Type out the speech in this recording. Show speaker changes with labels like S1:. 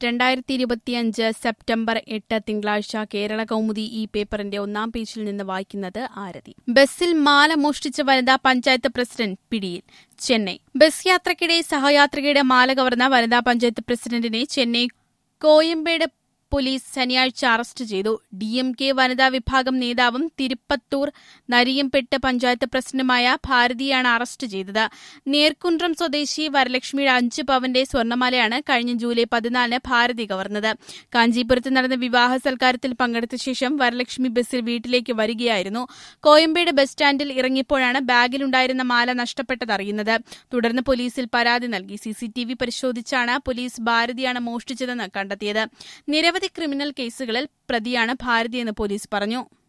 S1: രണ്ടായിരത്തി ഇരുപത്തിയഞ്ച് സെപ്റ്റംബർ എട്ട് തിങ്കളാഴ്ച കേരള കൗമുദി ഈ പേപ്പറിന്റെ ഒന്നാം പേജിൽ നിന്ന് വായിക്കുന്നത് ആരതി ബസ്സിൽ മാല മോഷ്ടിച്ച വനിതാ പഞ്ചായത്ത് പ്രസിഡന്റ് പിടിയിൽ ചെന്നൈ ബസ് യാത്രക്കിടെ സഹയാത്രികയുടെ മാല കവർന്ന വനിതാ പഞ്ചായത്ത് പ്രസിഡന്റിനെ ചെന്നൈ കോയമ്പേട് പോലീസ് ശനിയാഴ്ച അറസ്റ്റ് ചെയ്തു ഡി എം കെ വനിതാ വിഭാഗം നേതാവും തിരുപ്പത്തൂർ നരിയംപെട്ട് പഞ്ചായത്ത് പ്രസിഡന്റുമായ ഭാരതിയാണ് അറസ്റ്റ് ചെയ്തത് നേർക്കുൻട്രം സ്വദേശി വരലക്ഷ്മിയുടെ അഞ്ച് പവന്റെ സ്വർണ്ണമാലയാണ് കഴിഞ്ഞ ജൂലൈ പതിനാലിന് ഭാരതി കവർന്നത് കാഞ്ചീപുരത്ത് നടന്ന വിവാഹ സൽക്കാരത്തിൽ പങ്കെടുത്ത ശേഷം വരലക്ഷ്മി ബസ്സിൽ വീട്ടിലേക്ക് വരികയായിരുന്നു കോയമ്പേട് ബസ് സ്റ്റാൻഡിൽ ഇറങ്ങിയപ്പോഴാണ് ബാഗിലുണ്ടായിരുന്ന മാല നഷ്ടപ്പെട്ടതറിയുന്നത് തുടർന്ന് പോലീസിൽ പരാതി നൽകി സിസിടിവി പരിശോധിച്ചാണ് പോലീസ് ഭാരതിയാണ് മോഷ്ടിച്ചതെന്ന് കണ്ടെത്തിയത് നിരവധി ക്രിമിനൽ കേസുകളിൽ പ്രതിയാണ് ഭാരതിയെന്ന് പോലീസ് പറഞ്ഞു